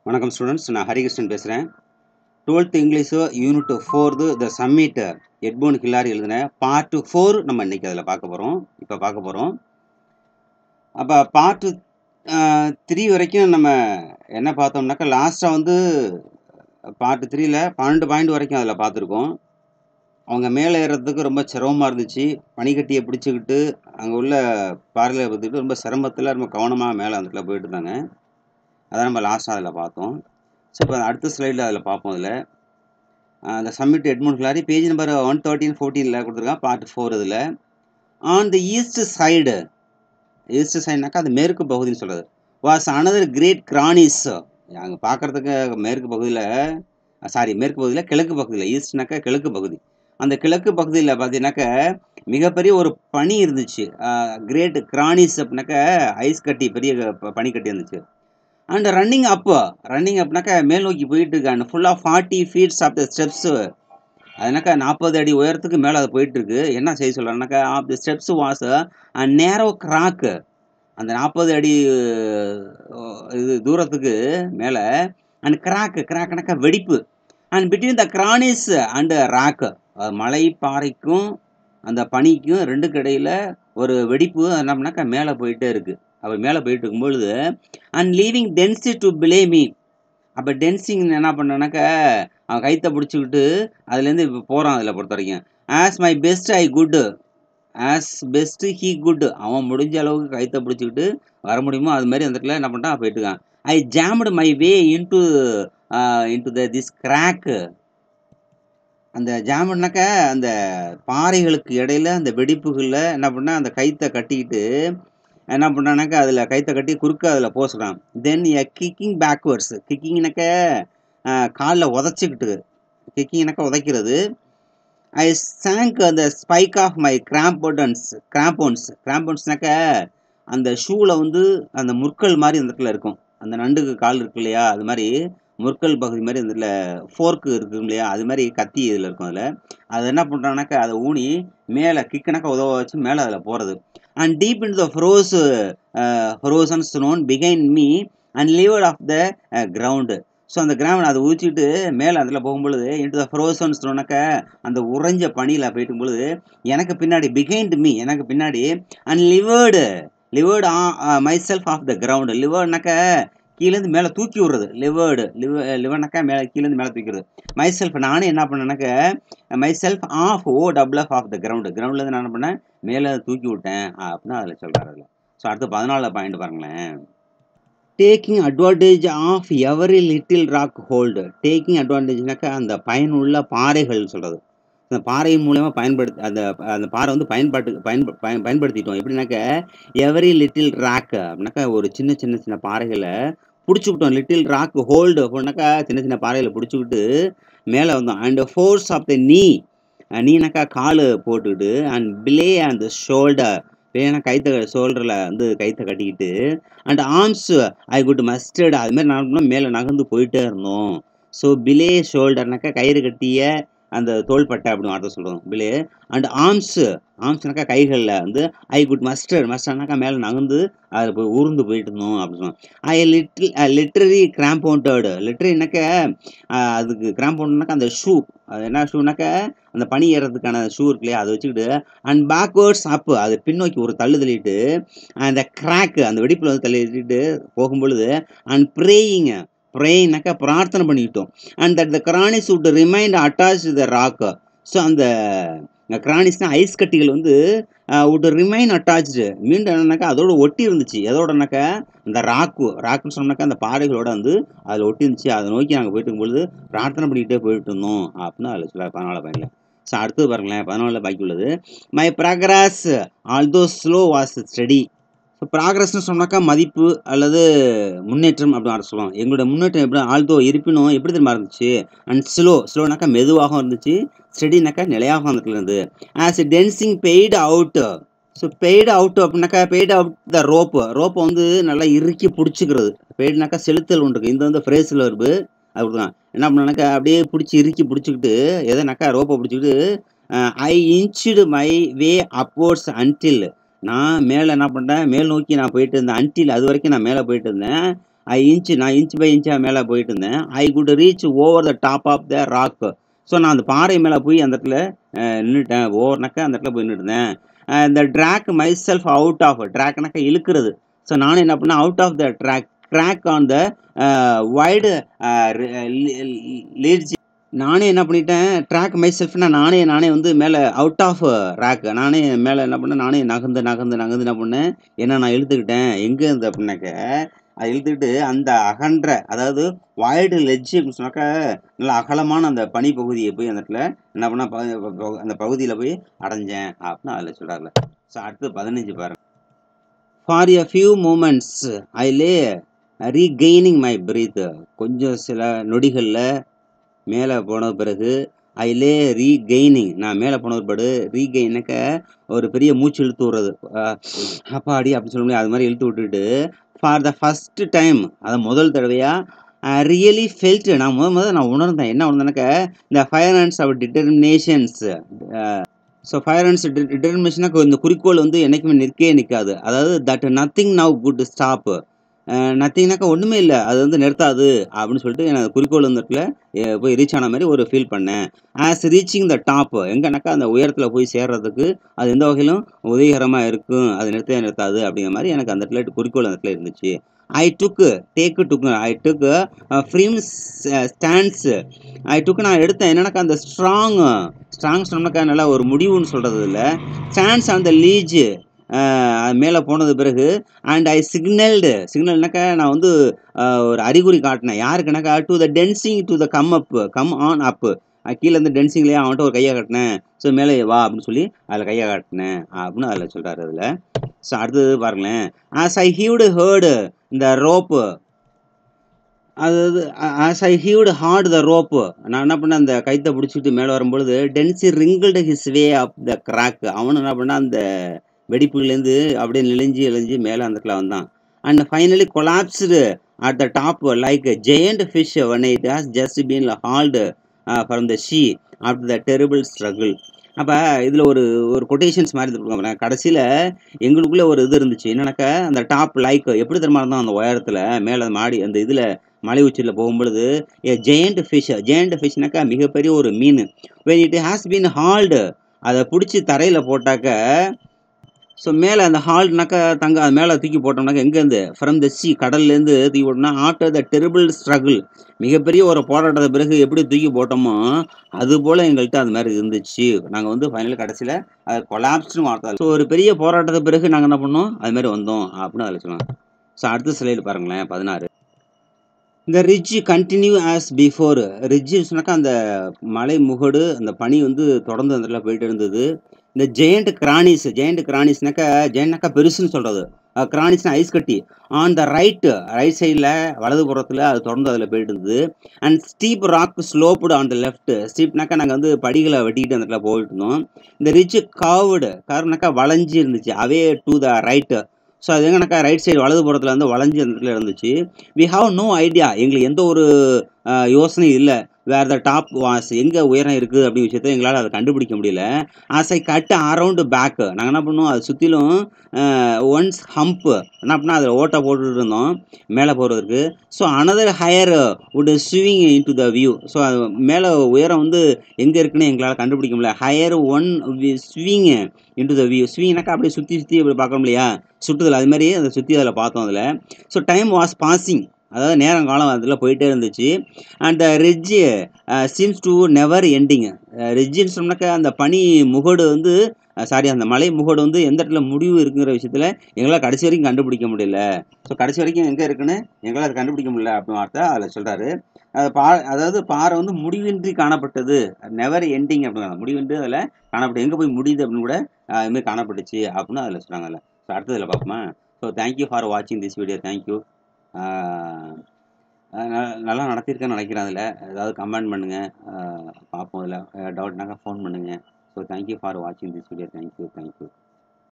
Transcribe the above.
வணக்கம் ஸ்டூடெண்ட்ஸ் நான் ஹரிகிருஷ்ணன் பேசுகிறேன் twelfth English unit fourth the summit எட்போன் ஹில்லாரி எழுதின பார்ட்டு ஃபோர் நம்ம இன்னைக்கு அதில் பார்க்க போகிறோம் இப்போ பார்க்க போகிறோம் அப்போ பார்ட்டு த்ரீ வரைக்கும் நம்ம என்ன பார்த்தோம்னாக்கா லாஸ்ட்டாக வந்து பார்ட்டு த்ரீல பன்னெண்டு பாயிண்ட் வரைக்கும் அதில் பார்த்துருக்கோம் அவங்க மேலே ஏறுறதுக்கு ரொம்ப சிரமமாக இருந்துச்சு பனிக்கட்டியை பிடிச்சிக்கிட்டு அங்கே உள்ள பாறையில் பார்த்துக்கிட்டு ரொம்ப சிரமத்தில் ரொம்ப கவனமாக மேலே அந்த இடத்துல போயிட்டு இருந்தாங்க அதான் நம்ம லாஸ்ட்டாக அதில் பார்த்தோம் ஸோ இப்போ அடுத்த ஸ்லைடில் அதில் பார்ப்போம் அதில் அந்த summit Edmund Hillary page number one thirteen ஃபோர்டீனில் கொடுத்துருக்கான் பார்ட் ஃபோர் இதில் on the east side east சைடுனாக்கா அது மேற்கு பகுதின்னு சொல்கிறது வாஸ் அனதர் கிரேட் கிரானிஸ் அங்கே பார்க்குறதுக்கு மேற்கு பகுதியில் சாரி மேற்கு பகுதியில் கிழக்கு பகுதியில் ஈஸ்ட்னாக்கா கிழக்கு பகுதி அந்த கிழக்கு பகுதியில் பார்த்தீங்கன்னாக்கா மிகப்பெரிய ஒரு பனி இருந்துச்சு கிரேட் கிரானிஸ் அப்படின்னாக்கா ஐஸ் கட்டி பெரிய ப- பனிக்கட்டி இருந்துச்சு அண்ட் ரன்னிங் அப் ரன்னிங் அப்னாக்கா மேல் நோக்கி போயிட்டு இருக்கு அண்ட் ஃபுல்லாக forty feets of the steps அதுனாக்கா நாற்பது அடி உயரத்துக்கு மேலே அது போயிட்டு இருக்கு என்ன செய்ய சொல்கிறாங்கனாக்கா of the steps was a narrow crack அந்த நாற்பது அடி அஹ், இது தூரத்துக்கு மேலே அண்ட் கிராக்கு கிராக்னாக்கா வெடிப்பு and between the cornice and rock மலை பாறைக்கும் அந்த பனிக்கும் ரெண்டுக்கு இடையில ஒரு வெடிப்பு என்ன பண்ணாக்கா மேலே போயிட்டே இருக்கு அவர் மேலே போயிட்டு இருக்கும்பொழுது and leaving Tenzing to belay me அப்போ டென்சிங் என்ன பண்ணனாக்கா அவன் கைத்தை பிடிச்சிக்கிட்டு அதுலேருந்து இப்போ போகிறான் அதில் பொறுத்த வரைக்கும் as my best I could as best he could அவன் முடிஞ்ச அளவுக்கு கைத்தை பிடிச்சிக்கிட்டு வர முடியுமோ அது மாதிரி அந்த இடத்துல என்ன பண்ணிட்டான் போயிட்டு இருக்கான் I jammed my way into into the this crack அந்த ஜாமட்னாக்க அந்த பாறைகளுக்கு இடையில அந்த வெடிப்புகளில் என்ன பண்ணா அந்த கைத்தை கட்டிக்கிட்டு என்ன பண்ணானாக்கா அதில் கைத்தை கட்டி குறுக்க அதில் போசுறான் தென் எ கிக்கிங் பேக்வேர்ட்ஸ் கிக்கிங்னாக்க காலில் உதச்சிக்கிட்டு கிக்கிங்னாக்கா உதைக்கிறது ஐ சாங்க் அந்த spike of my crampons crampons கிராம்போன்ஸ்னாக்க அந்த ஷூவில் வந்து அந்த முற்கள் மாதிரி அந்த இடத்துல இருக்கும் அந்த நண்டுக்கு கால் இருக்கு இல்லையா அது மாதிரி முற்கள் பகுதி மாதிரி இந்த இடத்துல ஃபோர்க்கு இருக்கு இல்லையா அது மாதிரி கத்தி இதில் இருக்கும் அதில் அது என்ன பண்ணுறானாக்கா அதை ஊனி மேலே கிக்கனாக்கா உதவ வச்சு மேலே அதில் போகிறது and deep in the froze frozen stone பிகைன் me and levered off the ground so அந்த கிரவுண்ட் அதை ஊற்றிட்டு மேலே அதில் போகும்பொழுது இன்ட்டு த ஃப்ரோசன் ஸ்டோனாக்க அந்த உறைஞ்ச பனியில் போயிட்டும் பொழுது எனக்கு பின்னாடி பிஹைண்ட் மீ எனக்கு பின்னாடி and levered levered myself off the ground லிவர்ட்னாக்க கீழேருந்து மேலே தூக்கி விடுறது லிவர்டு லிவ லிவர்னாக்கா மேலே கீழேருந்து மேலே தூக்கி விடுறது மை செல்ஃப் நானே என்ன பண்ணேனாக்க myself off O double F off the ground கிரவுண்ட்லேருந்து நான் என்ன பண்ணேன் மேலே தூக்கி விட்டேன் அப்படின்னு அதில் சொல்கிறாரு அதில் ஸோ அடுத்து பதினாலு பாயிண்ட் பாருங்களேன் taking advantage of every little rock hold taking அட்வான்டேஜ்னாக்கா அந்த பயனுள்ள பாறைகள் சொல்கிறது அந்த பாறை மூலயமா பயன்படுத்தி அந்த அந்த பாறை வந்து பயன்பாட்டு பயன் பயன் பயன்படுத்திட்டோம் எப்படின்னாக்க எவரி லிட்டில் ராக் அப்படின்னாக்கா ஒரு சின்ன சின்ன சின்ன பாறைகளை பிடிச்சிக்கிட்டோம் லிட்டில் ராக் ஹோல்டு அப்படின்னாக்கா சின்ன சின்ன பாறைகளை பிடிச்சிக்கிட்டு மேலே வந்தோம் அண்ட் ஃபோர்ஸ் ஆஃப் த நீ நீனாக்கா கால் போட்டுக்கிட்டு அண்ட் பிளே அந்த ஷோல்டர் பிளேனா கைத்த ஷோல்டரில் வந்து கைத்தை கட்டிக்கிட்டு and arms I could mustered அது மாதிரி நான் மேலே நகர்ந்து போயிட்டே இருந்தோம் ஸோ பிலே ஷோல்டர்னாக்கா கயிறு கட்டிய அந்த தோள்பட்டை அப்படின்னு வார்த்தை சொல்லுவோம் பிலே அண்ட் ஆர்ம்ஸ் ஆர்ம்ஸ்னாக்கா கைகளில் வந்து ஐ குட் மஸ்டர்ட் மஸ்டர்னாக்கா மேலே நகர்ந்து அதில் போய் ஊர்ந்து போயிட்டு இருந்தோம் அப்படின்னு சொல்லுவோம் ஐ லிட்ரி லிட்ரரி கிராம்பவுண்டர்டு லிட்ரரினாக்க அதுக்கு கிராம்பவுண்ட்னாக்கா அந்த ஷூ அது என்ன ஷூனாக்கா அந்த பனி ஏறதுக்கான ஷூ இருக்கு இல்லையா அதை வச்சுக்கிட்டு அண்ட் பேக்வேர்ட்ஸ் அப்பு அது பின்னோக்கி ஒரு தள்ளு தள்ளிட்டு அந்த கிராக்கு அந்த வெடிப்பில் வந்து தள்ளிட்டு போகும்பொழுது அண்ட் ப்ரேயிங் ப்ரேயிங்னாக்கா பிரார்த்தனை பண்ணிக்கிட்டோம் and that the grannies would remind attach the rock so அந்த கிரானிஸ்னா ஐஸ் கட்டிகள் வந்து would ரிமைன் அட்டாச்சு மீண்டும் என்னன்னாக்கா அதோட ஒட்டி இருந்துச்சு எதோடனாக்கா அந்த ராக்கு ராக்குன்னு சொன்னாக்கா அந்த பாறைகளோட வந்து அதில் ஒட்டி இருந்துச்சு அதை நோக்கி நாங்கள் போயிட்டு இருக்கும்பொழுது பிரார்த்தனை பண்ணிக்கிட்டே போயிட்டு இருந்தோம் அப்படின்னு அதில் சொல்ல பதினாலு பையனில் ஸோ அடுத்தது பாருங்களேன் பதினாலில் பாக்கி உள்ளது my progress although slow was steady so ப்ராக்ரஸ்னு சொன்னாக்கா மதிப்பு அல்லது முன்னேற்றம் அப்படின்னு அர்த்தம் சொல்லுவோம் எங்களோட முன்னேற்றம் எப்படி ஆல்தோ இருப்பினும் எப்படி தெரியுமா இருந்துச்சு அண்ட் ஸ்லோ ஸ்லோனாக்கா மெதுவாகவும் இருந்துச்சு ஸ்டடினாக்கா நிலையாகவும் இருந்துட்டு இருந்தது as Tenzing paid out so paid out அப்படின்னாக்கா பெய்டு அவுட் த ரோப்பு ரோப்பை வந்து நல்லா இறுக்கி பிடிச்சிக்கிறது பெய்டுனாக்கா செலுத்தல் ஒன்று இருக்குது இந்த வந்து ஃப்ரேஸில் வருது அப்படிதான் என்ன பண்ணாக்கா அப்படியே பிடிச்சி இறுக்கி பிடிச்சிக்கிட்டு எதனாக்கா ரோப்பை பிடிச்சிக்கிட்டு I inched my way upwards until நான் மேலே என்ன பண்ணிட்டேன் மேல் நோக்கி நான் போயிட்டு இருந்தேன் அன்டில் அது வரைக்கும் நான் மேலே போயிட்டு இருந்தேன் ஐ இன்ச் நான் இன்ச் பை இன்ச்சாக மேலே போயிட்டு இருந்தேன் I could reach over the top of the rock so நான் அந்த பாறை மேலே போய் அந்த இடத்துல அஹ், நின்னுட்டேன் ஓவர்னாக்கா அந்த இடத்துல போய் நின்றுட்டேன் இந்த drag myself out of ட்ராக்னாக்கா இழுக்கிறது ஸோ நானும் என்ன பண்ணேன் out of the track track on the wide ledge நானே என்ன பண்ணிட்டேன் ட்ராக் மை செல்ஃப்னா நானே நானே வந்து மேலே அவுட் ஆஃப் ரேக் நானே மேலே என்ன பண்ணேன் நானே நகர்ந்து நகர்ந்து நகர்ந்து என்ன பண்ணேன் என்ன நான் இழுத்துக்கிட்டேன் எங்கே இருந்து அப்படின்னாக்க அதை இழுத்துக்கிட்டு அந்த அகன்ற அதாவது வைடு லெட்ஜ் அப்படின்னு சொன்னாக்கா நல்ல அகலமான அந்த பனி பகுதியை போய் அந்த இடத்துல என்ன பண்ண ப- ப- அந்த பகுதியில் போய் அடைஞ்சேன் அப்படின்னு அதில் சொல்கிறார்ல ஸோ அடுத்து பதினஞ்சு பாருங்க for a few moments I lay regaining my breath கொஞ்சம் சில நொடிகளில் மேலே போன பிறகு ஐ லே ரீகெய்னிங் நான் மேலே போன பிறகு ரீகெயினாக்க ஒரு பெரிய மூச்சு இழுத்து விடுறது அஹ் அப்பாடி அப்படின்னு சொல்ல முடியாது அது மாதிரி இழுத்து விட்டுட்டு ஃபார் த ஃபஸ்ட் டைம் அதை முதல் தடவையாக ரியலி ஃபெல்ட் நான் முத முதல்ல நான் உணர்ந்தேன் என்ன உணர்ந்தேனாக்க இந்த fire and our determinations so fire and டிட்டர்மினேஷனாக இந்த குறிக்கோள் வந்து என்றைக்குமே நிற்கவே நிற்காது அதாவது that nothing now could stop நத்திங்னாக்கா ஒன்றுமே இல்லை அது வந்து நிறுத்தாது அப்படின்னு சொல்லிட்டு எனக்கு குறிக்கோள் இந்த இடத்துல அஹ், போய் ரீச் ஆன மாதிரி ஒரு ஃபீல் பண்ணேன் ஆஸ் ரீச்சிங் த டாப் எங்கனாக்கா அந்த உயரத்தில் போய் சேர்றதுக்கு அது எந்த வகையிலும் உதவிகரமாக இருக்கும் அது நிறுத்தவே நிறுத்தாது அப்படிங்கிற மாதிரி எனக்கு அந்த இடத்துல குறிக்கோள் அந்த இடத்துல இருந்துச்சு ஐ டுக்கு டேக்கு டுக்கு ஐ டுக்கு ஃப்ரீம் ஸ்டாண்ட்ஸ் ஐ டுக்கு நான் எடுத்தேன் என்னன்னாக்கா அந்த ஸ்ட்ராங் ஸ்ட்ராங் சொன்னாக்கா நல்லா ஒரு முடிவுன்னு சொல்கிறது இல்லை ஸ்டாண்ட்ஸ் ஆன் த லீஜ் மேலே போனது பிறகு அண்ட் ஐ சிக்னல்டு சிக்னல்னாக்கா நான் வந்து அஹ், ஒரு அறிகுறி காட்டினேன் யாருக்குனாக்கா to the Tenzing to the come up come on up கீழே இருந்து டென்சிங்லேயே அவன்கிட்ட ஒரு கையை காட்டினேன் ஸோ மேலே வா அப்படின்னு சொல்லி அதில் கையை காட்டினேன் அப்படின்னு அதில் சொல்கிறாரு அதில் ஸோ அடுத்தது பாருங்களேன் ஆஸ் ஐ ஹீவ்டு ஹேர்டு இந்த ரோப்பு அதாவது as I heaved hard the rope நான் என்ன பண்ணேன் அந்த கைத்தை பிடிச்சிட்டு மேலே வரும்பொழுது Tenzing wriggled his way of the crack அவனு என்ன பண்ணான் அந்த வெடிப்புலேருந்து அப்படியே நெளிஞ்சு எழிஞ்சு மேலே அந்த இடத்துல வந்தான் and finally collapsed at the top like giant fish when it has just been hauled from the sea after the terrible struggle அப்போ இதில் ஒரு ஒரு கொட்டேஷன்ஸ் மாதிரி இருப்பாங்க கடைசியில் எங்களுக்குள்ளே ஒரு இது இருந்துச்சு என்னன்னாக்கா அந்த டாப் லைக் எப்படி தெரியுமா இருந்தோம் அந்த உயரத்தில் மேலே மாடி அந்த இதில் மலை உச்சியில் போகும்பொழுது ஏ ஜெயண்ட் ஃபிஷ் ஜெயண்ட் ஃபிஷ்னாக்கா மிகப்பெரிய ஒரு மீன் when it has been hauled அதை பிடிச்சி தரையில் போட்டாக்க ஸோ மேலே அந்த ஹால்னாக்கா தங்க அது மேலே தூக்கி போட்டோம்னாக்கா எங்கேருந்து ஃப்ரம் த சி கடல்லேருந்து தூக்கி போட்டோம்னா ஆஃப்டர் த டெரிபிள் ஸ்ட்ரகிள் மிகப்பெரிய ஒரு போராட்டத்தை பிறகு எப்படி தூக்கி போட்டோமோ அது போல் எங்கள்கிட்ட அது மாதிரி இருந்துச்சு நாங்கள் வந்து ஃபைனல் கடைசியில் அது கொலாப்ஸ்னு வார்த்தை ஸோ ஒரு பெரிய போராட்டத்தை பிறகு நாங்கள் என்ன பண்ணோம் அது மாதிரி வந்தோம் அப்படின்னு அதில் சொல்லலாம் ஸோ அடுத்த ஸ்லைடு பாருங்களேன் பதினாறு இந்த ridge continue as before ridge சொன்னாக்கா அந்த மலை முகடு அந்த பனி வந்து தொடர்ந்து அந்த இடத்துல போயிட்டு இருந்தது இந்த ஜெயண்ட் கிரானிஸ் ஜெயண்ட் கிரானிஸ்னாக்கா ஜெயண்ட்னாக்கா பெருசுன்னு சொல்கிறது கிரானிஸ்னா ஐஸ் கட்டி ஆன் த ரைட்டு ரைட் சைடில் வலது புறத்தில் அது தொடர்ந்து அதில் போயிட்டு இருந்தது and steep rock sloped on the left ஸ்டீப்னாக்கா நாங்கள் வந்து படிகளை வெட்டிக்கிட்டு அந்த இடத்துல போயிட்டு இருந்தோம் இந்த ரிட்ஜ் காவுடு கார்னாக்கா வளைஞ்சி இருந்துச்சு away to the right so அது எங்கனாக்கா ரைட் சைடு வலது புறத்தில் வந்து வளைஞ்சி அந்த இடத்துல இருந்துச்சு வி ஹாவ் நோ ஐடியா எங்களுக்கு எந்த ஒரு அஹ், யோசனையும் இல்லை வேர் த டாப் வாஸ் எங்கே உயரம் இருக்குது அப்படிங்கிற விஷயத்த எங்களால் அதை கண்டுபிடிக்க முடியல as I cut around back நாங்கள் என்ன பண்ணோம் அது சுற்றிலும் ஒன்ஸ் ஹம்ப் என்ன பண்ணால் அதில் ஓட்டை போட்டுட்டு இருந்தோம் மேலே போகிறதுக்கு so another higher would swing into the view so அது மேலே உயரம் வந்து எங்கே இருக்குன்னு எங்களால் கண்டுபிடிக்க முடியல higher one swing into the view ஸ்விங்னாக்கா அப்படியே சுற்றி சுற்றி அப்படி பார்க்க முடியா சுற்றுதல் அது மாதிரி அதை சுற்றி அதில் பார்த்தோம் அதில் ஸோ டைம் வாஸ் பாசிங் அதாவது நேரம் காலம் அதில் போயிட்டே இருந்துச்சு and the ridge seems to never ending ரிட்ஜின்னு சொன்னாக்கா அந்த பனி முகடு வந்து சாரி அந்த மலை முகடு வந்து எந்த இடத்துல முடிவு இருக்குங்கிற விஷயத்தில் எங்களால் கடைசி வரைக்கும் கண்டுபிடிக்க முடியல ஸோ கடைசி வரைக்கும் எங்கே இருக்குன்னு எங்களால் அதை கண்டுபிடிக்க முடியல அப்படின்னு வார்த்தை அதில் சொல்கிறாரு அது பா அதாவது பாறை வந்து முடிவின்றி காணப்பட்டது நெவர் எண்டிங் அப்படிங்கிறாங்க முடிவின்றி அதில் காணப்பட்டு எங்கே போய் முடியுது அப்படின்னு கூட அஹ், இது மாதிரி காணப்பட்டுச்சு அப்படின்னு அதில் சொல்கிறாங்க அதில் ஸோ அடுத்ததில் பார்ப்போமா ஸோ தேங்க்யூ ஃபார் வாட்சிங் திஸ் வீடியோ தேங்க்யூ நல்லா நடத்தியிருக்கேன்னு நினைக்கிறேன் அதில் ஏதாவது கமெண்ட் பண்ணுங்கள் பார்ப்போம் அதில் டவுட்னாக்கா ஃபோன் பண்ணுங்கள் ஸோ தேங்க்யூ ஃபார் வாட்சிங் திஸ் வீடியோ தேங்க்யூ தேங்க்யூ